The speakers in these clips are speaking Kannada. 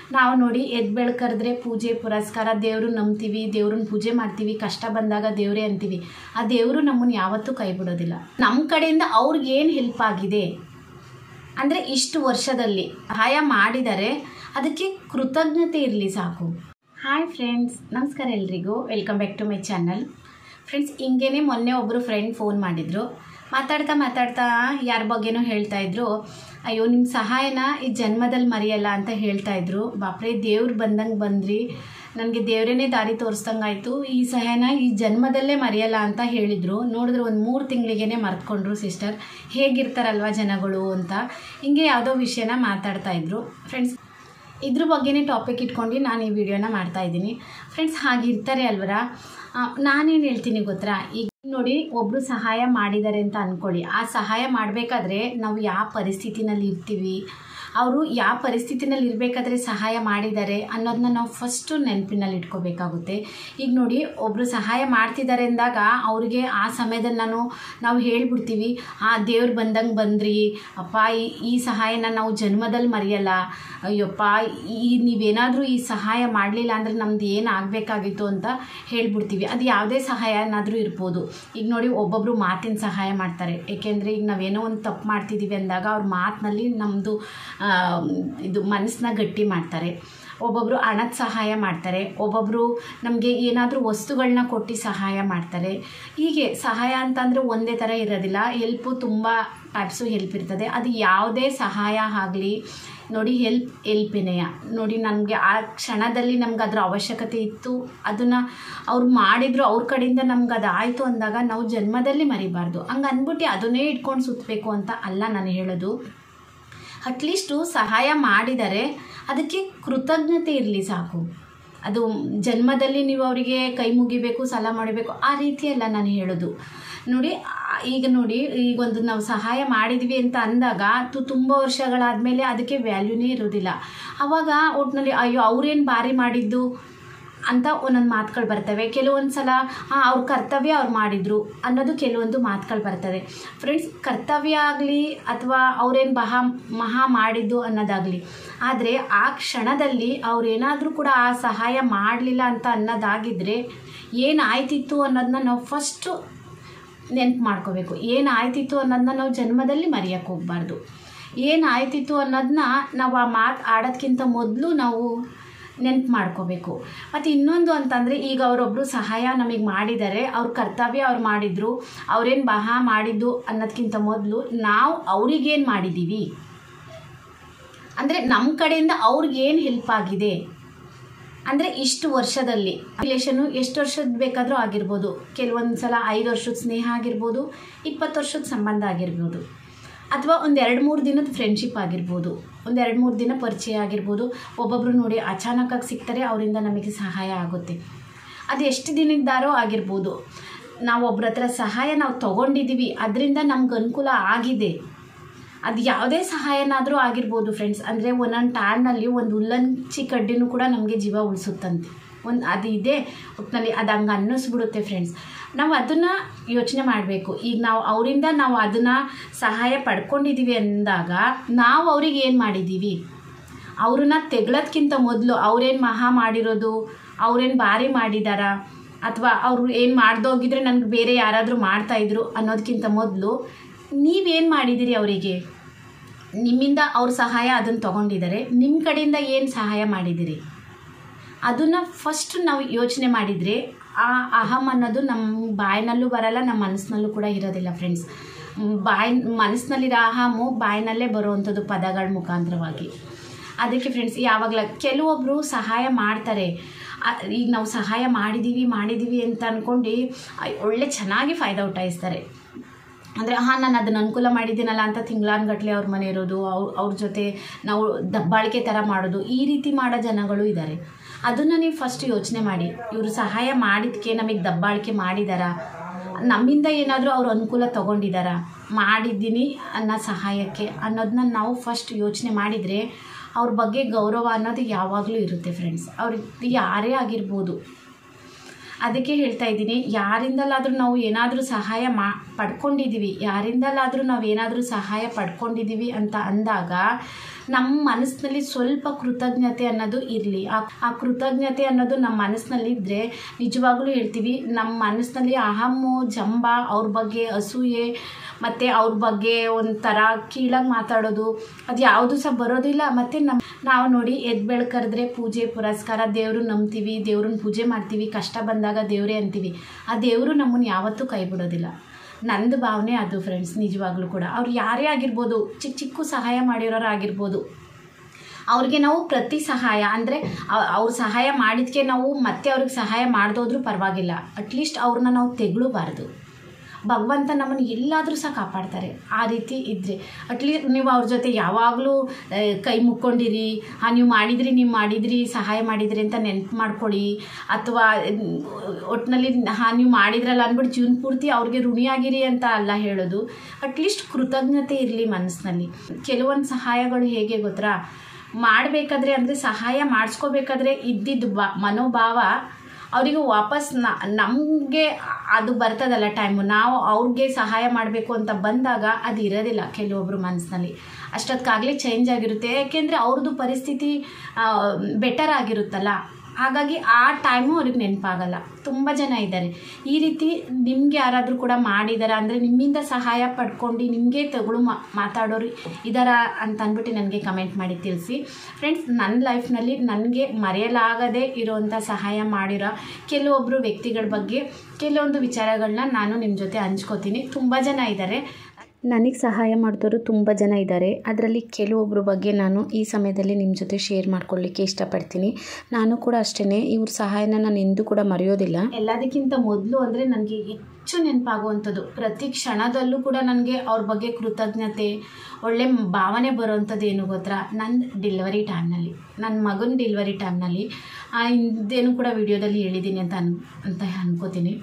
ನಾವು ನೋಡಿ ಎದ್ದು ಬೆಳ್ಕರಿದ್ರೆ ಪೂಜೆ ಪುರಸ್ಕಾರ ದೇವರು ನಂಬ್ತೀವಿ ದೇವ್ರನ್ನ ಪೂಜೆ ಮಾಡ್ತೀವಿ ಕಷ್ಟ ಬಂದಾಗ ದೇವರೇ ಅಂತೀವಿ ಆ ದೇವರು ನಮ್ಮನ್ನು ಯಾವತ್ತೂ ಕೈ ಬಿಡೋದಿಲ್ಲ ನಮ್ಮ ಕಡೆಯಿಂದ ಅವ್ರಿಗೆ ಏನು ಹೆಲ್ಪ್ ಆಗಿದೆ ಅಂದರೆ ಇಷ್ಟು ವರ್ಷದಲ್ಲಿ ಸಹಾಯ ಮಾಡಿದರೆ ಅದಕ್ಕೆ ಕೃತಜ್ಞತೆ ಇರಲಿ ಸಾಕು ಹಾಯ್ ಫ್ರೆಂಡ್ಸ್ ನಮಸ್ಕಾರ ಎಲ್ರಿಗೂ welcome back to my channel friends ಹಿಂಗೇನೆ ಮೊನ್ನೆ ಒಬ್ಬರು ಫ್ರೆಂಡ್ ಫೋನ್ ಮಾಡಿದರು ಮಾತಾಡ್ತಾ ಮಾತಾಡ್ತಾ ಯಾರ ಬಗ್ಗೆನೋ ಹೇಳ್ತಾ ಇದ್ರು ಅಯ್ಯೋ ನಿಮ್ಮ ಸಹಾಯನ ಈ ಜನ್ಮದಲ್ಲಿ ಮರೆಯಲ್ಲ ಅಂತ ಹೇಳ್ತಾ ಇದ್ರು ಬಾಪ್ರೆ ದೇವ್ರು ಬಂದಂಗೆ ಬಂದ್ರಿ ನನಗೆ ದೇವರೇನೇ ದಾರಿ ತೋರಿಸ್ದಂಗಾಯ್ತು ಈ ಸಹಾಯನ ಈ ಜನ್ಮದಲ್ಲೇ ಮರೆಯಲ್ಲ ಅಂತ ಹೇಳಿದರು ನೋಡಿದ್ರೆ ಒಂದು ಮೂರು ತಿಂಗಳಿಗೇನೆ ಮರ್ತ್ಕೊಂಡ್ರು ಸಿಸ್ಟರ್ ಹೇಗಿರ್ತಾರಲ್ವ ಜನಗಳು ಅಂತ ಹಿಂಗೆ ಯಾವುದೋ ವಿಷಯನ ಮಾತಾಡ್ತಾ ಇದ್ರು ಫ್ರೆಂಡ್ಸ್ ಇದ್ರ ಬಗ್ಗೆನೇ ಟಾಪಿಕ್ ಇಟ್ಕೊಂಡು ನಾನು ಈ ವಿಡಿಯೋನ ಮಾಡ್ತಾ ಇದ್ದೀನಿ ಫ್ರೆಂಡ್ಸ್ ಹಾಗಿರ್ತಾರೆ ಅಲ್ವರ ನಾನೇನು ಹೇಳ್ತೀನಿ ಗೊತ್ತಾ ಈಗ ನೋಡಿ ಒಬ್ಬರು ಸಹಾಯ ಮಾಡಿದ್ದಾರೆ ಅಂತ ಅಂದ್ಕೊಳ್ಳಿ ಆ ಸಹಾಯ ಮಾಡಬೇಕಾದ್ರೆ ನಾವು ಯಾವ ಪರಿಸ್ಥಿತಿನಲ್ಲಿ ಇರ್ತೀವಿ ಅವರು ಯಾವ ಪರಿಸ್ಥಿತಿನಲ್ಲಿ ಇರಬೇಕಾದ್ರೆ ಸಹಾಯ ಮಾಡಿದ್ದಾರೆ ಅನ್ನೋದನ್ನ ನಾವು ಫಸ್ಟು ನೆನಪಿನಲ್ಲಿ ಇಟ್ಕೋಬೇಕಾಗುತ್ತೆ ಈಗ ನೋಡಿ ಒಬ್ಬರು ಸಹಾಯ ಮಾಡ್ತಿದ್ದಾರೆ ಅಂದಾಗ ಅವ್ರಿಗೆ ಆ ಸಮಯದಲ್ಲಿ ನಾನು ನಾವು ಹೇಳ್ಬಿಡ್ತೀವಿ ಆ ದೇವ್ರು ಬಂದಂಗೆ ಬಂದ್ರಿ ಅಪ್ಪ ಈ ಈ ಸಹಾಯನ ನಾವು ಜನ್ಮದಲ್ಲಿ ಮರೆಯಲ್ಲ ಅಯ್ಯಪ್ಪ ಈ ನೀವೇನಾದರೂ ಈ ಸಹಾಯ ಮಾಡಲಿಲ್ಲ ಅಂದರೆ ನಮ್ದು ಏನು ಆಗಬೇಕಾಗಿತ್ತು ಅಂತ ಹೇಳ್ಬಿಡ್ತೀವಿ ಅದು ಯಾವುದೇ ಸಹಾಯನಾದರೂ ಇರ್ಬೋದು ಈಗ ನೋಡಿ ಒಬ್ಬೊಬ್ಬರು ಮಾತಿನ ಸಹಾಯ ಮಾಡ್ತಾರೆ ಏಕೆಂದರೆ ಈಗ ನಾವೇನೋ ಒಂದು ತಪ್ಪು ಮಾಡ್ತಿದ್ದೀವಿ ಅಂದಾಗ ಅವ್ರ ಮಾತಿನಲ್ಲಿ ನಮ್ಮದು ಇದು ಮನಸ್ಸನ್ನ ಗಟ್ಟಿ ಮಾಡ್ತಾರೆ ಒಬ್ಬೊಬ್ಬರು ಹಣದ ಸಹಾಯ ಮಾಡ್ತಾರೆ ಒಬ್ಬೊಬ್ಬರು ನಮಗೆ ಏನಾದರೂ ವಸ್ತುಗಳನ್ನ ಕೊಟ್ಟು ಸಹಾಯ ಮಾಡ್ತಾರೆ ಹೀಗೆ ಸಹಾಯ ಅಂತಂದರೆ ಒಂದೇ ಥರ ಇರೋದಿಲ್ಲ ಹೆಲ್ಪು ತುಂಬ ಟೈಪ್ಸು ಹೆಲ್ಪ್ ಇರ್ತದೆ ಅದು ಯಾವುದೇ ಸಹಾಯ ಆಗಲಿ ನೋಡಿ ಹೆಲ್ಪ್ ಹೆಲ್ಪಿನೆಯ ನೋಡಿ ನನಗೆ ಆ ಕ್ಷಣದಲ್ಲಿ ನಮ್ಗೆ ಅದರ ಅವಶ್ಯಕತೆ ಇತ್ತು ಅದನ್ನು ಅವ್ರು ಮಾಡಿದ್ರು ಅವ್ರ ಕಡೆಯಿಂದ ನಮ್ಗೆ ಅದು ಆಯಿತು ಅಂದಾಗ ನಾವು ಜನ್ಮದಲ್ಲಿ ಮರಿಬಾರ್ದು ಹಂಗೆ ಅಂದ್ಬಿಟ್ಟು ಅದನ್ನೇ ಇಟ್ಕೊಂಡು ಸುತ್ತಬೇಕು ಅಂತ ಅಲ್ಲ ನಾನು ಹೇಳೋದು ಅಟ್ಲೀಸ್ಟು ಸಹಾಯ ಮಾಡಿದರೆ ಅದಕ್ಕೆ ಕೃತಜ್ಞತೆ ಇರಲಿ ಸಾಕು ಅದು ಜನ್ಮದಲ್ಲಿ ನೀವು ಅವರಿಗೆ ಕೈ ಮುಗಿಬೇಕು ಸಾಲ ಮಾಡಬೇಕು ಆ ರೀತಿಯಲ್ಲ ನಾನು ಹೇಳೋದು ನೋಡಿ ಈಗ ನೋಡಿ ಈಗ ಒಂದು ನಾವು ಸಹಾಯ ಮಾಡಿದ್ವಿ ಅಂತ ಅಂದಾಗ ತು ತುಂಬ ವರ್ಷಗಳಾದಮೇಲೆ ಅದಕ್ಕೆ ವ್ಯಾಲ್ಯೂನೇ ಇರೋದಿಲ್ಲ ಆವಾಗ ಒಟ್ಟಿನಲ್ಲಿ ಅಯ್ಯೋ ಅವ್ರೇನು ಭಾರಿ ಮಾಡಿದ್ದು ಅಂತ ಒಂದೊಂದು ಮಾತುಗಳು ಬರ್ತವೆ ಕೆಲವೊಂದು ಸಲ ಹಾಂ ಅವ್ರ ಕರ್ತವ್ಯ ಅವ್ರು ಮಾಡಿದರು ಅನ್ನೋದು ಕೆಲವೊಂದು ಮಾತುಗಳು ಬರ್ತವೆ ಫ್ರೆಂಡ್ಸ್ ಕರ್ತವ್ಯ ಆಗಲಿ ಅಥವಾ ಅವ್ರೇನು ಮಹಾ ಮಹಾ ಮಾಡಿದ್ದು ಅನ್ನೋದಾಗಲಿ ಆದರೆ ಆ ಕ್ಷಣದಲ್ಲಿ ಅವ್ರೇನಾದರೂ ಕೂಡ ಆ ಸಹಾಯ ಮಾಡಲಿಲ್ಲ ಅಂತ ಅನ್ನೋದಾಗಿದ್ದರೆ ಏನಾಯ್ತಿತ್ತು ಅನ್ನೋದನ್ನ ನಾವು ಫಸ್ಟು ನೆನ್ಪು ಮಾಡ್ಕೋಬೇಕು ಏನಾಯ್ತಿತ್ತು ಅನ್ನೋದನ್ನ ನಾವು ಜನ್ಮದಲ್ಲಿ ಮರೆಯೋಕ್ಕೆ ಹೋಗಬಾರ್ದು ಏನಾಯ್ತಿತ್ತು ಅನ್ನೋದನ್ನ ನಾವು ಆ ಮಾತು ಆಡೋದ್ಕಿಂತ ಮೊದಲು ನಾವು ನೆನ್ಪು ಮಾಡ್ಕೋಬೇಕು ಮತ್ತು ಇನ್ನೊಂದು ಅಂತಂದರೆ ಈಗ ಅವರೊಬ್ಬರು ಸಹಾಯ ನಮಗೆ ಮಾಡಿದ್ದಾರೆ ಅವ್ರ ಕರ್ತವ್ಯ ಅವ್ರು ಮಾಡಿದರು ಅವ್ರೇನು ಬಹಾ ಮಾಡಿದ್ದು ಅನ್ನೋದಕ್ಕಿಂತ ಮೊದಲು ನಾವು ಅವ್ರಿಗೇನು ಮಾಡಿದ್ದೀವಿ ಅಂದರೆ ನಮ್ಮ ಕಡೆಯಿಂದ ಅವ್ರಿಗೇನು ಹೆಲ್ಪ್ ಆಗಿದೆ ಅಂದರೆ ಇಷ್ಟು ವರ್ಷದಲ್ಲಿ ರಿಲೇಷನು ಎಷ್ಟು ವರ್ಷದ ಬೇಕಾದರೂ ಆಗಿರ್ಬೋದು ಕೆಲವೊಂದು ಸಲ ಐದು ವರ್ಷದ ಸ್ನೇಹ ಆಗಿರ್ಬೋದು ಇಪ್ಪತ್ತು ವರ್ಷದ ಸಂಬಂಧ ಆಗಿರ್ಬೋದು ಅಥವಾ ಒಂದು ಎರಡು ಮೂರು ದಿನದ ಫ್ರೆಂಡ್ಶಿಪ್ ಆಗಿರ್ಬೋದು ಒಂದು ಎರಡು ಮೂರು ದಿನ ಪರಿಚಯ ಆಗಿರ್ಬೋದು ಒಬ್ಬೊಬ್ಬರು ನೋಡಿ ಅಚಾನಕ್ಕಾಗಿ ಸಿಗ್ತಾರೆ ಅವರಿಂದ ನಮಗೆ ಸಹಾಯ ಆಗುತ್ತೆ ಅದು ಎಷ್ಟು ದಿನದ್ದಾರೋ ಆಗಿರ್ಬೋದು ನಾವು ಒಬ್ರ ಹತ್ರ ಸಹಾಯ ನಾವು ತೊಗೊಂಡಿದ್ದೀವಿ ಅದರಿಂದ ನಮ್ಗೆ ಅನುಕೂಲ ಆಗಿದೆ ಅದು ಯಾವುದೇ ಸಹಾಯನಾದರೂ ಆಗಿರ್ಬೋದು ಫ್ರೆಂಡ್ಸ್ ಅಂದರೆ ಒಂದೊಂದು ಟೈಮ್ನಲ್ಲಿ ಒಂದು ಉಲ್ಲಂಚಿ ಕಡ್ಡಿನೂ ಕೂಡ ನಮಗೆ ಜೀವ ಉಳಿಸುತ್ತಂತೆ ಒಂದು ಅದು ಇದೆ ಒಟ್ಟಿನಲ್ಲಿ ಅದು ಹಂಗೆ ಅನ್ನಿಸ್ಬಿಡುತ್ತೆ ಫ್ರೆಂಡ್ಸ್ ನಾವು ಅದನ್ನು ಯೋಚನೆ ಮಾಡಬೇಕು ಈಗ ನಾವು ಅವರಿಂದ ನಾವು ಅದನ್ನು ಸಹಾಯ ಪಡ್ಕೊಂಡಿದ್ದೀವಿ ಅಂದಾಗ ನಾವು ಅವ್ರಿಗೆ ಏನು ಮಾಡಿದ್ದೀವಿ ಅವ್ರನ್ನ ತೆಗ್ಳೋದ್ಕಿಂತ ಮೊದಲು ಅವ್ರೇನು ಮಹಾ ಮಾಡಿರೋದು ಅವ್ರೇನು ಭಾರಿ ಮಾಡಿದಾರಾ ಅಥವಾ ಅವರು ಏನು ಮಾಡ್ದೋಗಿದ್ರೆ ನನಗೆ ಬೇರೆ ಯಾರಾದರೂ ಮಾಡ್ತಾಯಿದ್ರು ಅನ್ನೋದಕ್ಕಿಂತ ಮೊದಲು ನೀವೇನು ಮಾಡಿದ್ದೀರಿ ಅವರಿಗೆ ನಿಮ್ಮಿಂದ ಅವ್ರ ಸಹಾಯ ಅದನ್ನು ತೊಗೊಂಡಿದ್ದಾರೆ ನಿಮ್ಮ ಕಡೆಯಿಂದ ಏನು ಸಹಾಯ ಮಾಡಿದ್ದೀರಿ ಅದನ್ನು ಫಸ್ಟ್ ನಾವು ಯೋಚನೆ ಮಾಡಿದರೆ ಆ ಅಹಂ ಅನ್ನೋದು ನಮ್ಮ ಬಾಯಿನಲ್ಲೂ ಬರಲ್ಲ ನಮ್ಮ ಮನಸ್ಸಿನಲ್ಲೂ ಕೂಡ ಇರೋದಿಲ್ಲ ಫ್ರೆಂಡ್ಸ್ ಬಾಯಿ ಮನಸ್ಸಿನಲ್ಲಿರೋ ಅಹಮು ಬಾಯಿನಲ್ಲೇ ಬರುವಂಥದ್ದು ಪದಗಳ ಮುಖಾಂತರವಾಗಿ ಅದಕ್ಕೆ ಫ್ರೆಂಡ್ಸ್ ಯಾವಾಗಲ ಕೆಲವೊಬ್ಬರು ಸಹಾಯ ಮಾಡ್ತಾರೆ ಈಗ ನಾವು ಸಹಾಯ ಮಾಡಿದ್ದೀವಿ ಮಾಡಿದ್ದೀವಿ ಅಂತ ಅಂದ್ಕೊಂಡು ಒಳ್ಳೆ ಚೆನ್ನಾಗಿ ಫಾಯ್ದಾ ಉಟಾಯಿಸ್ತಾರೆ ಅಂದರೆ ಹಾಂ ನಾನು ಅದನ್ನು ಅನುಕೂಲ ಮಾಡಿದ್ದೀನಲ್ಲ ಅಂತ ತಿಂಗಳಾನ್ಗಟ್ಲೆ ಅವ್ರ ಮನೆ ಇರೋದು ಅವ್ರ ಅವ್ರ ಜೊತೆ ನಾವು ದಬ್ಬಾಳಿಕೆ ಥರ ಮಾಡೋದು ಈ ರೀತಿ ಮಾಡೋ ಜನಗಳು ಇದ್ದಾರೆ ಅದನ್ನು ನೀವು ಫಸ್ಟ್ ಯೋಚನೆ ಮಾಡಿ ಇವರು ಸಹಾಯ ಮಾಡಿದ್ದಕ್ಕೆ ನಮಗೆ ದಬ್ಬಾಳಿಕೆ ಮಾಡಿದಾರಾ ನಮ್ಮಿಂದ ಏನಾದರೂ ಅವ್ರು ಅನುಕೂಲ ತೊಗೊಂಡಿದ್ದಾರಾ ಮಾಡಿದ್ದೀನಿ ಅನ್ನೋ ಸಹಾಯಕ್ಕೆ ಅನ್ನೋದನ್ನ ನಾವು ಫಸ್ಟ್ ಯೋಚನೆ ಮಾಡಿದರೆ ಅವ್ರ ಬಗ್ಗೆ ಗೌರವ ಅನ್ನೋದು ಯಾವಾಗಲೂ ಇರುತ್ತೆ ಫ್ರೆಂಡ್ಸ್ ಅವ್ರಿಗೆ ಯಾರೇ ಆಗಿರ್ಬೋದು ಅದಕ್ಕೆ ಹೇಳ್ತಾ ಇದ್ದೀನಿ ಯಾರಿಂದಲಾದರೂ ನಾವು ಏನಾದರೂ ಸಹಾಯ ಮಾ ಪಡ್ಕೊಂಡಿದ್ದೀವಿ ಯಾರಿಂದಲಾದರೂ ನಾವು ಏನಾದರೂ ಸಹಾಯ ಪಡ್ಕೊಂಡಿದ್ದೀವಿ ಅಂತ ಅಂದಾಗ ನಮ್ಮ ಮನಸ್ಸಿನಲ್ಲಿ ಸ್ವಲ್ಪ ಕೃತಜ್ಞತೆ ಅನ್ನೋದು ಇರಲಿ ಆ ಆ ಕೃತಜ್ಞತೆ ಅನ್ನೋದು ನಮ್ಮ ಮನಸ್ಸಿನಲ್ಲಿ ಇದ್ದರೆ ನಿಜವಾಗ್ಲೂ ಹೇಳ್ತೀವಿ ನಮ್ಮ ಮನಸ್ಸಿನಲ್ಲಿ ಅಹಮ್ಮು ಜಂಬ ಅವ್ರ ಬಗ್ಗೆ ಅಸೂಯೆ ಮತ್ತು ಅವ್ರ ಬಗ್ಗೆ ಒಂಥರ ಕೀಳಾಗಿ ಮಾತಾಡೋದು ಅದು ಯಾವುದು ಸಹ ಬರೋದಿಲ್ಲ ಮತ್ತು ನಮ್ಮ ನಾವು ನೋಡಿ ಎದ್ದು ಬೆಳ್ಕರಿದ್ರೆ ಪೂಜೆ ಪುರಸ್ಕಾರ ದೇವರು ನಂಬ್ತೀವಿ ದೇವ್ರನ್ನ ಪೂಜೆ ಮಾಡ್ತೀವಿ ಕಷ್ಟ ಬಂದಾಗ ದೇವರೇ ಅಂತೀವಿ ಆ ದೇವರು ನಮ್ಮನ್ನು ಯಾವತ್ತೂ ಕೈ ಬಿಡೋದಿಲ್ಲ ನಂದು ಭಾವನೆ ಅದು ಫ್ರೆಂಡ್ಸ್ ನಿಜವಾಗ್ಲೂ ಕೂಡ ಅವ್ರು ಯಾರೇ ಆಗಿರ್ಬೋದು ಚಿಕ್ಕ ಚಿಕ್ಕ ಸಹಾಯ ಮಾಡಿರೋರು ಆಗಿರ್ಬೋದು ಅವ್ರಿಗೆ ನಾವು ಪ್ರತಿ ಸಹಾಯ ಅಂದರೆ ಅವ್ರು ಸಹಾಯ ಮಾಡಿದ್ಕೆ ನಾವು ಮತ್ತೆ ಅವ್ರಿಗೆ ಸಹಾಯ ಮಾಡ್ದೋದ್ರೂ ಪರವಾಗಿಲ್ಲ ಅಟ್ಲೀಸ್ಟ್ ಅವ್ರನ್ನ ನಾವು ತೆಗಳಬಾರ್ದು ಭಗವಂತ ನಮ್ಮನ್ನು ಎಲ್ಲಾದರೂ ಸಹ ಕಾಪಾಡ್ತಾರೆ ಆ ರೀತಿ ಇದ್ದರೆ ಅಟ್ಲೀಸ್ಟ್ ನೀವು ಅವ್ರ ಜೊತೆ ಯಾವಾಗಲೂ ಆ, ಕೈ ಮುಕ್ಕೊಂಡಿರಿ ಹಾಂ ನೀವು ಮಾಡಿದ್ರಿ ನೀವು ಮಾಡಿದ್ರಿ ಸಹಾಯ ಮಾಡಿದ್ರಿ ಅಂತ ನೆನಪು ಮಾಡ್ಕೊಳ್ಳಿ ಅಥವಾ ಒಟ್ಟಿನಲ್ಲಿ ಹಾಂ ನೀವು ಮಾಡಿದ್ರಲ್ಲ ಅಂದ್ಬಿಟ್ಟು ಜೀವನ ಪೂರ್ತಿ ಅವ್ರಿಗೆ ಋಣಿಯಾಗಿರಿ ಅಂತ ಅಲ್ಲ ಹೇಳೋದು ಅಟ್ಲೀಸ್ಟ್ ಕೃತಜ್ಞತೆ ಇರಲಿ ಮನಸ್ಸಿನಲ್ಲಿ ಕೆಲವೊಂದು ಸಹಾಯಗಳು ಹೇಗೆ ಗೊತ್ತಾ ಮಾಡಬೇಕಾದ್ರೆ ಅಂದರೆ ಸಹಾಯ ಮಾಡಿಸ್ಕೋಬೇಕಾದ್ರೆ ಇದ್ದಿದ್ದು ಬಾ ಮನೋಭಾವ ಅವರಿಗೆ ವಾಪಸ್ ನಮಗೆ ಅದು ಬರ್ತದಲ್ಲ ಟೈಮು ನಾವು ಅವ್ರಿಗೆ ಸಹಾಯ ಮಾಡಬೇಕು ಅಂತ ಬಂದಾಗ ಅದು ಇರೋದಿಲ್ಲ ಕೆಲವೊಬ್ಬರು ಮನಸ್ಸಿನಲ್ಲಿ ಅಷ್ಟೊತ್ತಿಗಾಗಲೇ ಚೇಂಜ್ ಆಗಿರುತ್ತೆ ಯಾಕೆಂದರೆ ಅವ್ರದ್ದು ಪರಿಸ್ಥಿತಿ ಬೆಟರ್ ಆಗಿರುತ್ತಲ್ಲ ಹಾಗಾಗಿ ಆ ಟೈಮು ಅವ್ರಿಗೆ ನೆನಪಾಗಲ್ಲ ತುಂಬ ಜನ ಇದ್ದಾರೆ ಈ ರೀತಿ ನಿಮ್ಗೆ ಯಾರಾದರೂ ಕೂಡ ಮಾಡಿದಾರ ಅಂದರೆ ನಿಮ್ಮಿಂದ ಸಹಾಯ ಪಡ್ಕೊಂಡು ನಿಮಗೆ ತಗೊಳು ಮಾ ಮಾತಾಡೋರು ಇದಾರ ಅಂತ ಅಂದ್ಬಿಟ್ಟು ನನಗೆ ಕಮೆಂಟ್ ಮಾಡಿ ತಿಳಿಸಿ ಫ್ರೆಂಡ್ಸ್ ನನ್ನ ಲೈಫ್ನಲ್ಲಿ ನನಗೆ ಮರೆಯಲಾಗದೇ ಇರೋವಂಥ ಸಹಾಯ ಮಾಡಿರೋ ಕೆಲವೊಬ್ಬರು ವ್ಯಕ್ತಿಗಳ ಬಗ್ಗೆ ಕೆಲವೊಂದು ವಿಚಾರಗಳನ್ನ ನಾನು ನಿಮ್ಮ ಜೊತೆ ಹಂಚ್ಕೋತೀನಿ ತುಂಬ ಜನ ಇದ್ದಾರೆ ನನಗೆ ಸಹಾಯ ಮಾಡಿದವರು ತುಂಬ ಜನ ಇದ್ದಾರೆ ಅದರಲ್ಲಿ ಕೆಲವೊಬ್ಬರ ಬಗ್ಗೆ ನಾನು ಈ ಸಮಯದಲ್ಲಿ ನಿಮ್ಮ ಜೊತೆ ಶೇರ್ ಮಾಡ್ಕೊಳ್ಳಿಕ್ಕೆ ಇಷ್ಟಪಡ್ತೀನಿ ನಾನು ಕೂಡ ಅಷ್ಟೇ ಇವ್ರ ಸಹಾಯನ ನಾನು ಎಂದೂ ಕೂಡ ಮರೆಯೋದಿಲ್ಲ ಎಲ್ಲದಕ್ಕಿಂತ ಮೊದಲು ಅಂದರೆ ನನಗೆ ಹೆಚ್ಚು ನೆನಪಾಗುವಂಥದ್ದು ಪ್ರತಿ ಕ್ಷಣದಲ್ಲೂ ಕೂಡ ನನಗೆ ಅವ್ರ ಬಗ್ಗೆ ಕೃತಜ್ಞತೆ ಒಳ್ಳೆ ಭಾವನೆ ಬರೋವಂಥದ್ದು ಏನು ಗೊತ್ತಾ ನನ್ನ ಡೆಲಿವರಿ ಟೈಮ್ನಲ್ಲಿ ನನ್ನ ಮಗನ ಡೆಲಿವರಿ ಟೈಮ್ನಲ್ಲಿ ಇದೇನು ಕೂಡ ವಿಡಿಯೋದಲ್ಲಿ ಹೇಳಿದ್ದೀನಿ ಅಂತ ಅನ್ ಅಂತ ಅನ್ಕೋತೀನಿ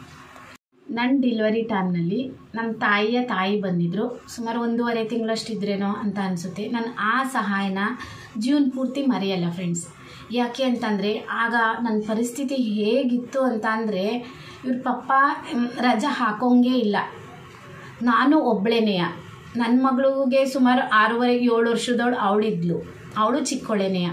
ನನ್ನ ಡೆಲಿವರಿ ಟೈಮ್ನಲ್ಲಿ ನಮ್ಮ ತಾಯಿಯ ತಾಯಿ ಬಂದಿದ್ದರು ಸುಮಾರು ಒಂದೂವರೆ ತಿಂಗಳಷ್ಟಿದ್ರೇನೋ ಅಂತ ಅನಿಸುತ್ತೆ ನಾನು ಆ ಸಹಾಯನ ಜೀವನ ಪೂರ್ತಿ ಮರೆಯಲ್ಲ ಫ್ರೆಂಡ್ಸ್ ಯಾಕೆ ಅಂತಂದರೆ ಆಗ ನನ್ನ ಪರಿಸ್ಥಿತಿ ಹೇಗಿತ್ತು ಅಂತ ಅಂದರೆ ಇವ್ರ ಪಪ್ಪ ಮ್, ರಜಾ ಹಾಕೋಂಗೇ ಇಲ್ಲ ನಾನು ಒಬ್ಬಳೇನೆಯ ನನ್ನ ಮಗಳಿಗೆ ಸುಮಾರು ಆರೂವರೆ ಏಳು ವರ್ಷದವಳು ಅವಳಿದ್ಲು ಅವಳು ಚಿಕ್ಕವಳೇನೆಯ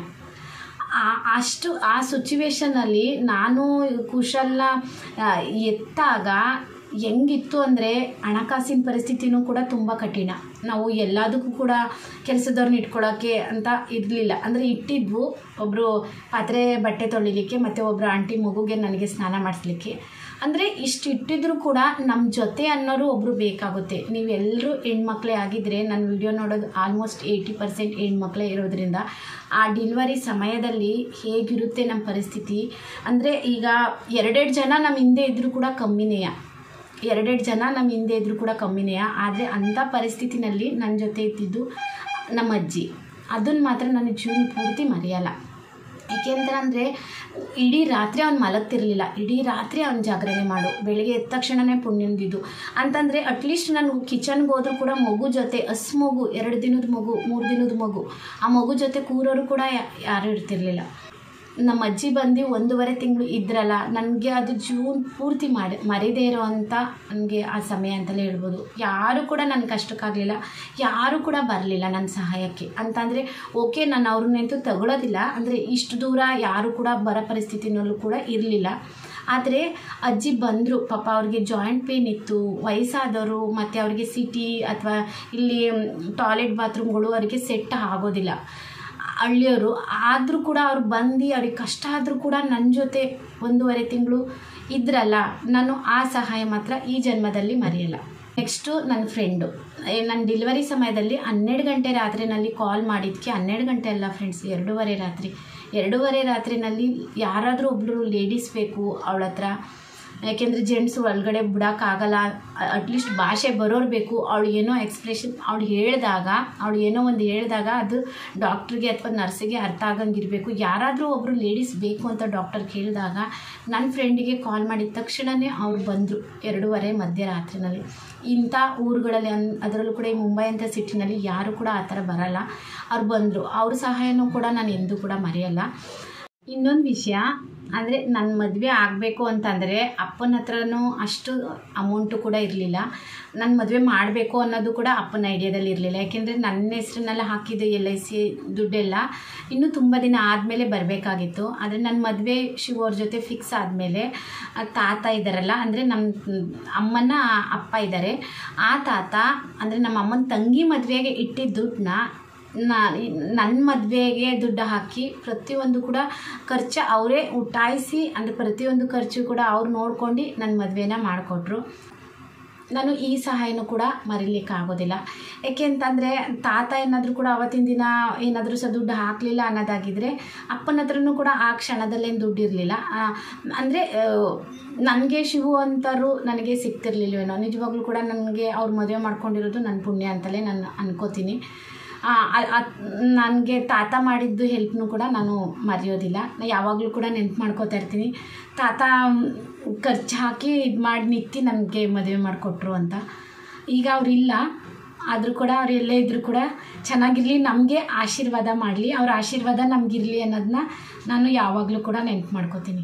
ಆ- ಅಷ್ಟು ಆ ಸಿಚುವೇಶನಲ್ಲಿ ನಾನು ಕುಶಲ್ನ ಆ, ಎತ್ತಾಗ ಹೆಂಗಿತ್ತು ಅಂದರೆ ಹಣಕಾಸಿನ ಪರಿಸ್ಥಿತಿನೂ ಕೂಡ ತುಂಬ ಕಠಿಣ ನಾವು ಎಲ್ಲದಕ್ಕೂ ಕೂಡ ಕೆಲಸದವ್ರನ್ನ ಇಟ್ಕೊಳ್ಳೋಕ್ಕೆ ಅಂತ ಇರಲಿಲ್ಲ ಅಂದರೆ ಇಟ್ಟಿದ್ವು ಒಬ್ಬರು ಪಾತ್ರೆ ಬಟ್ಟೆ ತೊಳಿಲಿಕ್ಕೆ ಮತ್ತು ಒಬ್ಬರು ಆಂಟಿ ಮಗುಗೆ ನನಗೆ ಸ್ನಾನ ಮಾಡಿಸ್ಲಿಕ್ಕೆ ಅಂದರೆ ಇಷ್ಟು ಇಟ್ಟಿದ್ರು ಕೂಡ ನಮ್ಮ ಜೊತೆ ಅನ್ನೋರು ಒಬ್ಬರು ಬೇಕಾಗುತ್ತೆ ನೀವೆಲ್ಲರೂ ಹೆಣ್ಮಕ್ಳೇ ಆಗಿದ್ದರೆ ನನ್ನ ವಿಡಿಯೋ ನೋಡೋದು ಆಲ್ಮೋಸ್ಟ್ ಏಯ್ಟಿ ಪರ್ಸೆಂಟ್ ಹೆಣ್ಮಕ್ಳೇ ಇರೋದ್ರಿಂದ ಆ ಡಿಲಿವರಿ ಸಮಯದಲ್ಲಿ ಹೇಗಿರುತ್ತೆ ನಮ್ಮ ಪರಿಸ್ಥಿತಿ ಅಂದರೆ ಈಗ ಎರಡೆರಡು ಜನ ನಮ್ಮ ಹಿಂದೆ ಇದ್ದರೂ ಕೂಡ ಕಮ್ಮಿನೇಯ ಎರಡೆರಡು ಜನ ನಮ್ಮ ಹಿಂದೆ ಇದ್ದರೂ ಕೂಡ ಕಮ್ಮಿನೇಯ ಆದರೆ ಅಂಥ ಪರಿಸ್ಥಿತಿನಲ್ಲಿ ನನ್ನ ಜೊತೆ ಇದ್ದಿದ್ದು ನಮ್ಮ ಅಜ್ಜಿ ಅದನ್ನು ಮಾತ್ರ ನಾನು ಜೀವನ ಪೂರ್ತಿ ಮರೆಯಲ್ಲ ಏಕೆಂತಂದರೆ ಇಡೀ ರಾತ್ರಿ ಅವ್ನು ಮಲಗ್ತಿರ್ಲಿಲ್ಲ ಇಡೀ ರಾತ್ರಿ ಅವ್ನು ಜಾಗರಣೆ ಮಾಡು ಬೆಳಿಗ್ಗೆ ಎದ್ದ ತಕ್ಷಣವೇ ಪುಣ್ಯಂದಿದ್ದು ಅಂತಂದರೆ ಅಟ್ಲೀಸ್ಟ್ ನಾನು ಕಿಚನ್ಗೆ ಹೋದ್ರೂ ಕೂಡ ಮಗು ಜೊತೆ ಹಸ್ ಮಗು ಎರಡು ದಿನದ ಮಗು ಮೂರು ದಿನದ ಮಗು ಆ ಮಗು ಜೊತೆ ಕೂರೋರು ಕೂಡ ಯಾ- ಯಾರೂ ಇರ್ತಿರ್ಲಿಲ್ಲ ನಮ್ಮ ಅಜ್ಜಿ ಬಂದು ಒಂದೂವರೆ ತಿಂಗಳು ಇದ್ರಲ್ಲ ನನಗೆ ಅದು ಜೂನ್ ಪೂರ್ತಿ ಮಾಡಿ ಮರಿದೇ ಇರೋವಂಥ ನನಗೆ ಆ ಸಮಯ ಅಂತಲೇ ಹೇಳ್ಬೋದು ಯಾರು ಕೂಡ ನನ್ನ ಕಷ್ಟಕ್ಕಾಗಲಿಲ್ಲ ಯಾರು ಕೂಡ ಬರಲಿಲ್ಲ ನನ್ನ ಸಹಾಯಕ್ಕೆ ಅಂತಂದರೆ ಓಕೆ ನಾನು ಅವ್ರನ್ನೆಂತೂ ತಗೊಳ್ಳೋದಿಲ್ಲ ಅಂದರೆ ಇಷ್ಟು ದೂರ ಯಾರು ಕೂಡ ಬರೋ ಪರಿಸ್ಥಿತಿನಲ್ಲೂ ಕೂಡ ಇರಲಿಲ್ಲ ಆದರೆ ಅಜ್ಜಿ ಬಂದರು ಪಾಪ ಅವ್ರಿಗೆ ಜಾಯಿಂಟ್ ಪೇನ್ ಇತ್ತು ವಯಸ್ಸಾದವರು ಮತ್ತು ಅವ್ರಿಗೆ ಸಿಟಿ ಅಥವಾ ಇಲ್ಲಿ ಟಾಯ್ಲೆಟ್ ಬಾತ್ರೂಮ್ಗಳು ಅವರಿಗೆ ಸೆಟ್ ಆಗೋದಿಲ್ಲ ಹಳ್ಳಿಯವರು ಆದರೂ ಕೂಡ ಅವ್ರು ಬಂದು ಅವ್ರಿಗೆ ಕಷ್ಟ ಆದರೂ ಕೂಡ ನನ್ನ ಜೊತೆ ಒಂದೂವರೆ ತಿಂಗಳು ಇದ್ರಲ್ಲ ನಾನು ಆ ಸಹಾಯ ಮಾತ್ರ ಈ ಜನ್ಮದಲ್ಲಿ ಮರೆಯಲ್ಲ ನೆಕ್ಸ್ಟು ನನ್ನ ಫ್ರೆಂಡು ನನ್ನ ಡೆಲಿವರಿ ಸಮಯದಲ್ಲಿ ಹನ್ನೆರಡು ಗಂಟೆ ರಾತ್ರಿನಲ್ಲಿ ಕಾಲ್ ಮಾಡಿದ್ದಕ್ಕೆ ಹನ್ನೆರಡು ಗಂಟೆ ಅಲ್ಲ ಫ್ರೆಂಡ್ಸ್ ಎರಡೂವರೆ ರಾತ್ರಿ ಎರಡೂವರೆ ರಾತ್ರಿನಲ್ಲಿ ಯಾರಾದರೂ ಒಬ್ಬರು ಲೇಡೀಸ್ ಬೇಕು ಅವಳ ಹತ್ರ ಯಾಕೆಂದರೆ ಜೆಂಟ್ಸ್ ಒಳಗಡೆ ಬಿಡೋಕ್ಕಾಗಲ್ಲ ಅಟ್ಲೀಸ್ಟ್ ಭಾಷೆ ಬರೋರು ಬೇಕು ಅವಳು ಏನೋ ಎಕ್ಸ್ಪ್ರೆಷನ್ ಅವಳು ಹೇಳಿದಾಗ ಅವಳು ಏನೋ ಒಂದು ಹೇಳಿದಾಗ ಅದು ಡಾಕ್ಟ್ರಿಗೆ ಅಥವಾ ನರ್ಸಿಗೆ ಅರ್ಥ ಆಗಂಗಿರಬೇಕು ಯಾರಾದರೂ ಒಬ್ಬರು ಲೇಡೀಸ್ ಬೇಕು ಅಂತ ಡಾಕ್ಟರ್ ಕೇಳಿದಾಗ ನನ್ನ ಫ್ರೆಂಡಿಗೆ ಕಾಲ್ ಮಾಡಿದ ತಕ್ಷಣವೇ ಅವ್ರು ಬಂದರು ಎರಡೂವರೆ ಮಧ್ಯರಾತ್ರಿನಲ್ಲಿ ಇಂಥ ಊರುಗಳಲ್ಲಿ ಅನ್ ಅದರಲ್ಲೂ ಕೂಡ ಈ ಮುಂಬೈ ಅಂತ ಸಿಟಿನಲ್ಲಿ ಯಾರು ಕೂಡ ಆ ಥರ ಬರಲ್ಲ ಅವ್ರು ಬಂದರು ಅವ್ರ ಸಹಾಯನೂ ಕೂಡ ನಾನು ಎಂದೂ ಕೂಡ ಮರೆಯಲ್ಲ ಇನ್ನೊಂದು ವಿಷಯ ಅಂದರೆ ನನ್ನ ಮದುವೆ ಆಗಬೇಕು ಅಂತಂದರೆ ಅಪ್ಪನ ಹತ್ರನೂ ಅಷ್ಟು ಅಮೌಂಟು ಕೂಡ ಇರಲಿಲ್ಲ ನನ್ನ ಮದುವೆ ಮಾಡಬೇಕು ಅನ್ನೋದು ಕೂಡ ಅಪ್ಪನ ಐಡಿಯಾದಲ್ಲಿ ಇರಲಿಲ್ಲ ಯಾಕೆಂದರೆ ನನ್ನ ಹೆಸ್ರನ್ನೆಲ್ಲ ಹಾಕಿದ್ದು ಎಲ್ ಐ ಸಿ ದುಡ್ಡೆಲ್ಲ ಇನ್ನೂ ತುಂಬ ದಿನ ಆದಮೇಲೆ ಬರಬೇಕಾಗಿತ್ತು ಆದರೆ ನನ್ನ ಮದುವೆ ಶಿವ ಅವ್ರ ಜೊತೆ ಫಿಕ್ಸ್ ಆದಮೇಲೆ ತಾತ ಇದ್ದಾರಲ್ಲ ಅಂದರೆ ನಮ್ಮ ಅಮ್ಮನ ಅಪ್ಪ ಇದ್ದಾರೆ ಆ ತಾತ ಅಂದರೆ ನಮ್ಮ ಅಮ್ಮನ ತಂಗಿ ಮದುವೆಗೆ ಇಟ್ಟಿದ್ದ ದುಡ್ಡನ್ನ ನನ್ನ ಮದುವೆಗೆ ದುಡ್ಡು ಹಾಕಿ ಪ್ರತಿಯೊಂದು ಕೂಡ ಖರ್ಚು ಅವರೇ ಉಟಾಯಿಸಿ ಅಂದರೆ ಪ್ರತಿಯೊಂದು ಖರ್ಚು ಕೂಡ ಅವ್ರು ನೋಡ್ಕೊಂಡು ನನ್ನ ಮದುವೆನ ಮಾಡಿಕೊಟ್ರು ನಾನು ಈ ಸಹಾಯನೂ ಕೂಡ ಮರಿಲಿಕ್ಕೆ ಆಗೋದಿಲ್ಲ ಏಕೆ ಅಂತಂದರೆ ತಾತ ಏನಾದರೂ ಕೂಡ ಅವತ್ತಿನ ದಿನ ಏನಾದರೂ ಸಹ ದುಡ್ಡು ಹಾಕಲಿಲ್ಲ ಅನ್ನೋದಾಗಿದ್ದರೆ ಅಪ್ಪನ ಹತ್ರನೂ ಕೂಡ ಆ ಕ್ಷಣದಲ್ಲೇನು ದುಡ್ಡು ಇರಲಿಲ್ಲ ಅಂದರೆ ನನಗೆ ಶಿವು ಅಂತರೂ ನನಗೆ ಸಿಗ್ತಿರ್ಲಿಲ್ವೇನೋ ನಿಜವಾಗ್ಲೂ ಕೂಡ ನನಗೆ ಅವ್ರು ಮದುವೆ ಮಾಡ್ಕೊಂಡಿರೋದು ನನ್ನ ಪುಣ್ಯ ಅಂತಲೇ ನಾನು ಅನ್ಕೋತೀನಿ ನನಗೆ ತಾತ ಮಾಡಿದ್ದು ಹೆಲ್ಪ್ನು ಕೂಡ ನಾನು ಮರೆಯೋದಿಲ್ಲ ಯಾವಾಗಲೂ ಕೂಡ ನೆನ್ಪು ಮಾಡ್ಕೋತಾ ಇರ್ತೀನಿ ತಾತ ಖರ್ಚು ಹಾಕಿ ಇದು ಮಾಡಿ ನಿತ್ತಿ ನನಗೆ ಮದುವೆ ಮಾಡಿಕೊಟ್ರು ಅಂತ ಈಗ ಅವರಿಲ್ಲ ಆದರೂ ಕೂಡ ಅವ್ರು ಎಲ್ಲೇ ಇದ್ದರೂ ಕೂಡ ಚೆನ್ನಾಗಿರಲಿ ನಮಗೆ ಆಶೀರ್ವಾದ ಮಾಡಲಿ ಅವ್ರ ಆಶೀರ್ವಾದ ನಮಗಿರಲಿ ಅನ್ನೋದನ್ನ ನಾನು ಯಾವಾಗಲೂ ಕೂಡ ನೆನ್ಪು ಮಾಡ್ಕೋತೀನಿ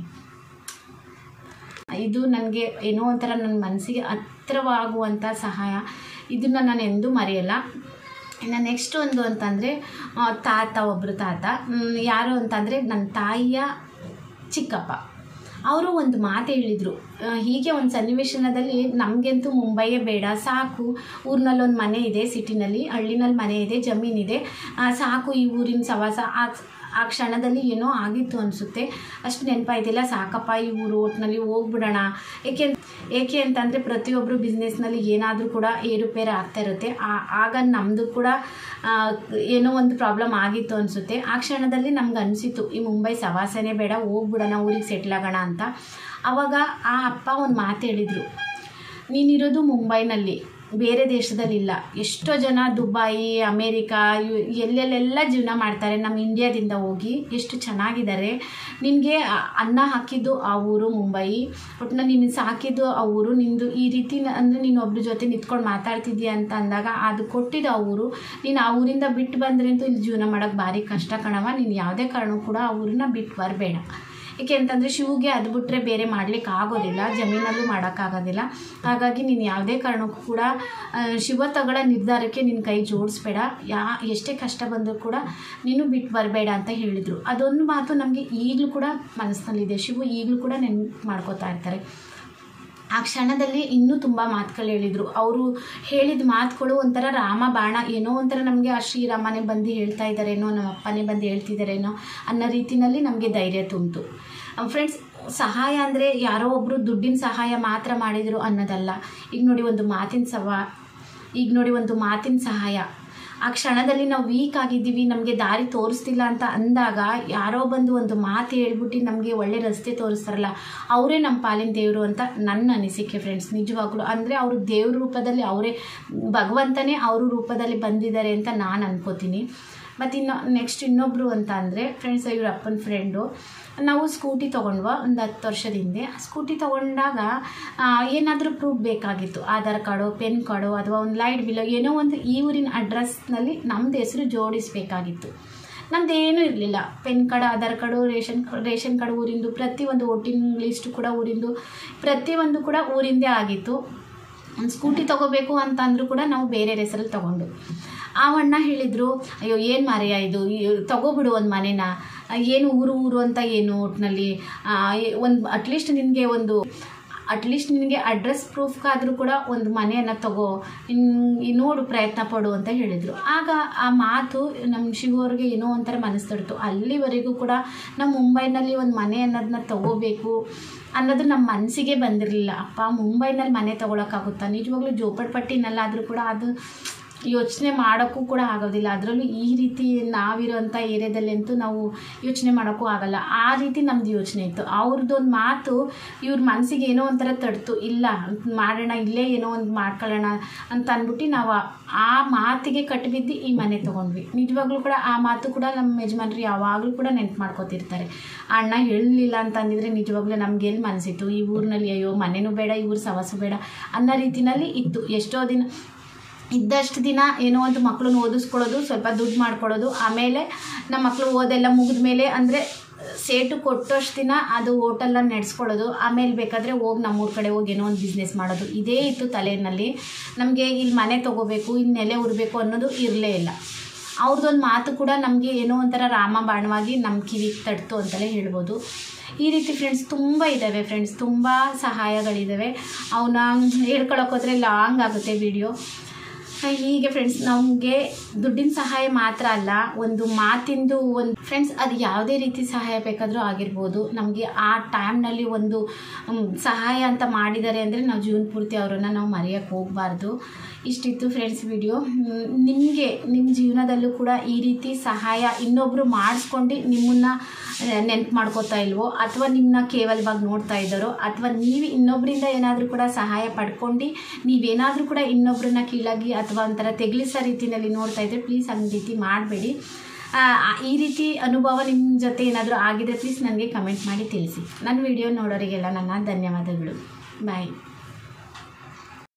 ಇದು ನನಗೆ ಏನೋ ಒಂಥರ ನನ್ನ ಮನಸ್ಸಿಗೆ ಹತ್ತಿರವಾಗುವಂಥ ಸಹಾಯ ಇದನ್ನು ನಾನು ಎಂದೂ ಮರೆಯಲ್ಲ ಇನ್ನು ನೆಕ್ಸ್ಟ್ ಒಂದು ಅಂತಂದರೆ ತಾತ ಒಬ್ಬರು ತಾತ ಯಾರು ಅಂತಂದರೆ ನನ್ನ ತಾಯಿಯ ಚಿಕ್ಕಪ್ಪ ಅವರು ಒಂದು ಮಾತು ಹೇಳಿದರು ಹೀಗೆ ಒಂದು ಸನ್ನಿವೇಶನದಲ್ಲಿ ನಮಗಂತೂ ಮುಂಬೈಯೇ ಬೇಡ ಸಾಕು ಊರಿನಲ್ಲಿ ಒಂದು ಮನೆ ಇದೆ ಸಿಟಿನಲ್ಲಿ ಹಳ್ಳಿನಲ್ಲಿ ಮನೆ ಇದೆ ಜಮೀನಿದೆ ಸಾಕು ಈ ಊರಿನ ಸವಾಸ ಆ ಆ ಕ್ಷಣದಲ್ಲಿ ಏನೋ ಆಗಿತ್ತು ಅನಿಸುತ್ತೆ ಅಷ್ಟು ನೆನಪಾಯ್ತಿಲ್ಲ ಸಾಕಪ್ಪ ಈ ಊರು ಒಟ್ಟಿನಲ್ಲಿ ಹೋಗ್ಬಿಡೋಣ ಏಕೆ ಏಕೆ ಅಂತಂದರೆ ಪ್ರತಿಯೊಬ್ಬರು ಬಿಸ್ನೆಸ್ನಲ್ಲಿ ಏನಾದರೂ ಕೂಡ ಏರುಪೇರು ಆಗ್ತಾ ಇರುತ್ತೆ ಆಗ ನಮ್ಮದು ಕೂಡ ಏನೋ ಒಂದು ಪ್ರಾಬ್ಲಮ್ ಆಗಿತ್ತು ಅನಿಸುತ್ತೆ ಆ ಕ್ಷಣದಲ್ಲಿ ನಮ್ಗೆ ಅನಿಸಿತು ಈ ಮುಂಬೈ ಸವಾಸನೆ ಬೇಡ ಹೋಗ್ಬಿಡೋಣ ಊರಿಗೆ ಸೆಟ್ಲ್ ಆಗೋಣ ಅಂತ ಆವಾಗ ಆ ಅಪ್ಪ ಒಂದು ಮಾತು ಹೇಳಿದರು ನೀನಿರೋದು ಮುಂಬೈನಲ್ಲಿ ಬೇರೆ ದೇಶದಲ್ಲಿಲ್ಲ ಎಷ್ಟೋ ಜನ ದುಬಾಯಿ ಅಮೇರಿಕಾ ಇವ್ ಎಲ್ಲೆಲ್ಲೆಲ್ಲ ಜೀವನ ಮಾಡ್ತಾರೆ ನಮ್ಮ ಇಂಡಿಯಾದಿಂದ ಹೋಗಿ ಎಷ್ಟು ಚೆನ್ನಾಗಿದ್ದಾರೆ ನಿನಗೆ ಅನ್ನ ಹಾಕಿದ್ದು ಆ ಊರು ಮುಂಬೈ ಒಟ್ಟಿನ ನೀನು ಸಾಕಿದ್ದು ಆ ಊರು ನಿಂದು ಈ ರೀತಿ ಅಂದರೆ ನೀನು ಒಬ್ರ ಜೊತೆ ನಿಂತ್ಕೊಂಡು ಮಾತಾಡ್ತಿದ್ದೀಯ ಅಂತ ಅಂದಾಗ ಅದು ಕೊಟ್ಟಿದ್ದು ಆ ಊರು ನೀನು ಆ ಊರಿಂದ ಬಿಟ್ಟು ಬಂದರೆ ಅಂತೂ ಇಲ್ಲಿ ಜೀವನ ಮಾಡೋಕ್ಕೆ ಭಾರಿ ಕಷ್ಟ ಕಣವ ನೀನು ಯಾವುದೇ ಕಾರಣಕ್ಕೂ ಕೂಡ ಆ ಊರನ್ನ ಬಿಟ್ಟು ಬರಬೇಡ ಏಕೆ ಅಂತಂದರೆ ಶಿವಗೆ ಅದು ಬಿಟ್ಟರೆ ಬೇರೆ ಮಾಡಲಿಕ್ಕೆ ಆಗೋದಿಲ್ಲ ಜಮೀನಲ್ಲೂ ಮಾಡೋಕ್ಕಾಗೋದಿಲ್ಲ ಹಾಗಾಗಿ ನೀನು ಯಾವುದೇ ಕಾರಣಕ್ಕೂ ಕೂಡ ಶಿವ ತಗೊಳ್ಳೋ ನಿರ್ಧಾರಕ್ಕೆ ನಿನ್ನ ಕೈ ಜೋಡಿಸ್ಬೇಡ ಯಾ ಎಷ್ಟೇ ಕಷ್ಟ ಬಂದರೂ ಕೂಡ ನೀನು ಬಿಟ್ಟು ಬರಬೇಡ ಅಂತ ಹೇಳಿದರು ಅದೊಂದು ಮಾತು ನಮಗೆ ಈಗಲೂ ಕೂಡ ಮನಸ್ಸಿನಲ್ಲಿದೆ ಶಿವು ಈಗಲೂ ಕೂಡ ನೆನ್ಪು ಮಾಡ್ಕೋತಾ ಇರ್ತಾರೆ ಆ ಕ್ಷಣದಲ್ಲಿ ಇನ್ನೂ ತುಂಬ ಮಾತುಗಳು ಹೇಳಿದರು ಅವರು ಹೇಳಿದ ಮಾತುಗಳು ಒಂಥರ ರಾಮ ಬಾಣ ಏನೋ ಒಂಥರ ನಮಗೆ ಆ ಶ್ರೀರಾಮನೇ ಬಂದು ಹೇಳ್ತಾ ಇದ್ದಾರೇನೋ ನಮ್ಮ ಅಪ್ಪನೇ ಬಂದು ಹೇಳ್ತಿದ್ದಾರೇನೋ ಅನ್ನೋ ರೀತಿಯಲ್ಲಿ ನಮಗೆ ಧೈರ್ಯ ತುಂಬಿತು ಫ್ರೆಂಡ್ಸ್ ಸಹಾಯ ಅಂದರೆ ಯಾರೋ ಒಬ್ಬರು ದುಡ್ಡಿನ ಸಹಾಯ ಮಾತ್ರ ಮಾಡಿದರು ಅನ್ನೋದಲ್ಲ ಈಗ ನೋಡಿ ಒಂದು ಮಾತಿನ ಸವಾ ಈಗ ನೋಡಿ ಒಂದು ಮಾತಿನ ಸಹಾಯ ಆ ಕ್ಷಣದಲ್ಲಿ ನಾವು ವೀಕ್ ಆಗಿದ್ದೀವಿ ನಮಗೆ ದಾರಿ ತೋರಿಸ್ತಿಲ್ಲ ಅಂತ ಅಂದಾಗ ಯಾರೋ ಬಂದು ಒಂದು ಮಾತು ಹೇಳ್ಬಿಟ್ಟು ನಮಗೆ ಒಳ್ಳೆ ರಸ್ತೆ ತೋರಿಸ್ತಾರಲ್ಲ ಅವರೇ ನಮ್ಮ ಪಾಲಿನ ದೇವರು ಅಂತ ನನ್ನ ಅನಿಸಿಕೆ ಫ್ರೆಂಡ್ಸ್ ನಿಜವಾಗ್ಲೂ ಅಂದರೆ ಅವರು ದೇವ್ರ ರೂಪದಲ್ಲಿ ಅವರೇ ಭಗವಂತನೇ ಅವ್ರ ರೂಪದಲ್ಲಿ ಬಂದಿದ್ದಾರೆ ಅಂತ ನಾನು ಅನ್ಕೋತೀನಿ ಮತ್ತು ಇನ್ನು ನೆಕ್ಸ್ಟ್ ಇನ್ನೊಬ್ಬರು ಅಂತ ಅಂದರೆ ಫ್ರೆಂಡ್ಸ್ ಇವ್ರ ಅಪ್ಪನ ಫ್ರೆಂಡು ನಾವು ಸ್ಕೂಟಿ ತೊಗೊಂಡ್ವ ಒಂದು ಹತ್ತು ವರ್ಷದ ಹಿಂದೆ ಸ್ಕೂಟಿ ತೊಗೊಂಡಾಗ ಏನಾದರೂ ಪ್ರೂಫ್ ಬೇಕಾಗಿತ್ತು ಆಧಾರ್ ಕಾರ್ಡು ಪೆನ್ ಕಾರ್ಡು ಅಥವಾ ಒಂದು ಲೈಟ್ ಬಿಲ್ ಏನೋ ಒಂದು ಈ ಊರಿನ ಅಡ್ರೆಸ್ನಲ್ಲಿ ನಮ್ಮದು ಹೆಸರು ಜೋಡಿಸಬೇಕಾಗಿತ್ತು ನಮ್ಮದೇನೂ ಇರಲಿಲ್ಲ PAN card Aadhaar card ration ration card ಊರಿಂದು ಪ್ರತಿಯೊಂದು ವೋಟಿಂಗ್ ಲಿಸ್ಟ್ ಕೂಡ ಊರಿಂದು ಪ್ರತಿಯೊಂದು ಕೂಡ ಊರಿಂದೇ ಆಗಿತ್ತು ಒಂದು ಸ್ಕೂಟಿ ತೊಗೋಬೇಕು ಅಂತ ಅಂದರೂ ಕೂಡ ನಾವು ಬೇರೆ ಹೆಸರಲ್ಲಿ ತೊಗೊಂಡು ಆ ಅಣ್ಣ ಹೇಳಿದರು ಅಯ್ಯೋ ಏನು ಮಾರೆಯ ಇದು ತೊಗೋಬಿಡು ಒಂದು ಮನೇನ ಏನು ಊರು ಊರು ಅಂತ ಏನು ಒಟ್ಟಿನಲ್ಲಿ ಒಂದು ಅಟ್ಲೀಸ್ಟ್ ನಿನಗೆ ಒಂದು ಅಟ್ಲೀಸ್ಟ್ ನಿನಗೆ ಅಡ್ರೆಸ್ ಪ್ರೂಫ್ಗಾದರೂ ಕೂಡ ಒಂದು ಮನೆಯನ್ನು ತಗೋ ಇನ್ನು ನೋಡು ಪ್ರಯತ್ನ ಪಡು ಅಂತ ಹೇಳಿದರು ಆಗ ಆ ಮಾತು ನಮ್ಮ ಶಿವವ್ರಿಗೆ ಏನೋ ಒಂಥರ ಮನಸ್ಸು ತಡ್ತು ಅಲ್ಲಿವರೆಗೂ ಕೂಡ ನಾವು ಮುಂಬೈನಲ್ಲಿ ಒಂದು ಮನೆ ಅನ್ನೋದನ್ನ ತಗೋಬೇಕು ಅನ್ನೋದು ನಮ್ಮ ಮನಸ್ಸಿಗೆ ಬಂದಿರಲಿಲ್ಲ ಅಪ್ಪ ಮುಂಬೈನಲ್ಲಿ ಮನೆ ತೊಗೊಳಕ್ಕಾಗುತ್ತಾ ನಿಜವಾಗ್ಲೂ ಜೋಪಡ್ಪಟ್ಟಿನಲ್ಲಾದರೂ ಕೂಡ ಅದು ಯೋಚನೆ ಮಾಡೋಕ್ಕೂ ಕೂಡ ಆಗೋದಿಲ್ಲ ಅದರಲ್ಲೂ ಈ ರೀತಿ ನಾವಿರೋಂಥ ಏರಿಯಾದಲ್ಲಂತೂ ನಾವು ಯೋಚನೆ ಮಾಡೋಕ್ಕೂ ಆಗಲ್ಲ ಆ ರೀತಿ ನಮ್ಮದು ಯೋಚನೆ ಇತ್ತು ಅವ್ರದ್ದೊಂದು ಮಾತು ಇವ್ರ ಮನಸ್ಸಿಗೆ ಏನೋ ಒಂಥರ ತಡ್ತು ಇಲ್ಲ ಮಾಡೋಣ ಇಲ್ಲೇ ಏನೋ ಒಂದು ಮಾಡ್ಕೊಳ್ಳೋಣ ಅಂತ ಅಂದ್ಬಿಟ್ಟು ನಾವು ಆ ಮಾತಿಗೆ ಕಟ್ಟಿಬಿದ್ದು ಈ ಮನೆ ತೊಗೊಂಡ್ವಿ ನಿಜವಾಗ್ಲೂ ಕೂಡ ಆ ಮಾತು ಕೂಡ ನಮ್ಮ ಯಜಮಾನ್ರು ಯಾವಾಗಲೂ ಕೂಡ ನೆನ್ಪು ಮಾಡ್ಕೋತಿರ್ತಾರೆ ಅಣ್ಣ ಹೇಳಲಿಲ್ಲ ಅಂತ ಅಂದಿದ್ರೆ ನಿಜವಾಗ್ಲೂ ನಮ್ಗೆ ಎಲ್ಲಿ ಮನಸ್ಸಿತ್ತು ಈ ಊರಿನಲ್ಲಿ ಅಯ್ಯೋ ಮನೆನೂ ಬೇಡ ಈ ಊರು ಸವಾಸು ಬೇಡ ಅನ್ನೋ ರೀತಿನಲ್ಲಿ ಇತ್ತು ಎಷ್ಟೋ ದಿನ ಇದ್ದಷ್ಟು ದಿನ ಏನೋ ಒಂದು ಮಕ್ಕಳನ್ನ ಓದಿಸ್ಕೊಳ್ಳೋದು ಸ್ವಲ್ಪ ದುಡ್ಡು ಮಾಡ್ಕೊಳ್ಳೋದು ಆಮೇಲೆ ನಮ್ಮ ಮಕ್ಕಳು ಓದೆಲ್ಲ ಮುಗಿದ ಮೇಲೆ ಅಂದರೆ ಸೇಟು ಕೊಟ್ಟಷ್ಟು ದಿನ ಅದು ಹೋಟೆಲ್ನ ನಡೆಸ್ಕೊಳ್ಳೋದು ಆಮೇಲೆ ಬೇಕಾದರೆ ಹೋಗಿ ನಮ್ಮೂರ ಕಡೆ ಹೋಗಿ ಏನೋ ಒಂದು ಬಿಸ್ನೆಸ್ ಮಾಡೋದು ಇದೇ ಇತ್ತು ತಲೆಯಲ್ಲಿ ನಮಗೆ ಇಲ್ಲಿ ಮನೆ ತೊಗೋಬೇಕು ಇಲ್ಲಿ ನೆಲೆ ಉರಬೇಕು ಅನ್ನೋದು ಇರಲೇ ಇಲ್ಲ ಅವ್ರದ್ದೊಂದು ಮಾತು ಕೂಡ ನಮಗೆ ಏನೋ ಒಂಥರ ರಾಮಬಾಣವಾಗಿ ನಮ್ಮ ಕಿವಿಗೆ ತಡ್ತು ಅಂತಲೇ ಹೇಳ್ಬೋದು ಈ ರೀತಿ ಫ್ರೆಂಡ್ಸ್ ತುಂಬ ಇದ್ದಾವೆ ಫ್ರೆಂಡ್ಸ್ ತುಂಬ ಸಹಾಯಗಳಿದ್ದಾವೆ ಅವನ್ನ ಹೇಳ್ಕೊಳಕ್ಕೋದ್ರೆ ಲಾಂಗ್ ಆಗುತ್ತೆ ವಿಡಿಯೋ ಹೀಗೆ ಫ್ರೆಂಡ್ಸ್ ನಮಗೆ ದುಡ್ಡಿನ ಸಹಾಯ ಮಾತ್ರ ಅಲ್ಲ ಒಂದು ಮಾತಿಂದು ಒಂದು ಫ್ರೆಂಡ್ಸ್ ಅದು ಯಾವುದೇ ರೀತಿ ಸಹಾಯ ಬೇಕಾದರೂ ಆಗಿರ್ಬೋದು ನಮಗೆ ಆ ಟೈಮ್ನಲ್ಲಿ ಒಂದು ಮ್, ಸಹಾಯ ಅಂತ ಮಾಡಿದ್ದಾರೆ ಅಂದರೆ ನಾವು ಜೀವನ ಪೂರ್ತಿ ಅವರನ್ನು ನಾವು ಮರೆಯೋಕ್ಕೆ ಹೋಗಬಾರ್ದು ಇಷ್ಟಿತ್ತು ಫ್ರೆಂಡ್ಸ್ ವಿಡಿಯೋ ನಿಮಗೆ ನಿಮ್ಮ ಜೀವನದಲ್ಲೂ ಕೂಡ ಈ ರೀತಿ ಸಹಾಯ ಇನ್ನೊಬ್ಬರು ಮಾಡಿಸ್ಕೊಂಡು ನಿಮ್ಮನ್ನು ನೆನ್ಪು ಮಾಡ್ಕೋತಾ ಇಲ್ವೋ ಅಥವಾ ನಿಮ್ಮನ್ನ ಕೇವಲವಾಗಿ ನೋಡ್ತಾ ಇದ್ದಾರೋ ಅಥವಾ ನೀವು ಇನ್ನೊಬ್ಬರಿಂದ ಏನಾದರೂ ಕೂಡ ಸಹಾಯ ಪಡ್ಕೊಂಡು ನೀವೇನಾದರೂ ಕೂಡ ಇನ್ನೊಬ್ಬರನ್ನ ಕೀಳಾಗಿ ಅಥವಾ ಒಂಥರ ತೆಗ್ಲಿಸೋ ರೀತಿಯಲ್ಲಿ ನೋಡ್ತಾ ಇದ್ದರೆ ಪ್ಲೀಸ್ ಹಂಗೆ ರೀತಿ ಮಾಡಬೇಡಿ ಈ ರೀತಿ ಅನುಭವ ನಿಮ್ಮ ಜೊತೆ ಏನಾದರೂ ಆಗಿದ್ರೆ ಪ್ಲೀಸ್ ನನಗೆ ಕಮೆಂಟ್ ಮಾಡಿ ತಿಳಿಸಿ ನನ್ನ ವಿಡಿಯೋ ನೋಡೋರಿಗೆಲ್ಲ ನನ್ನ ಧನ್ಯವಾದಗಳು ಬಾಯ್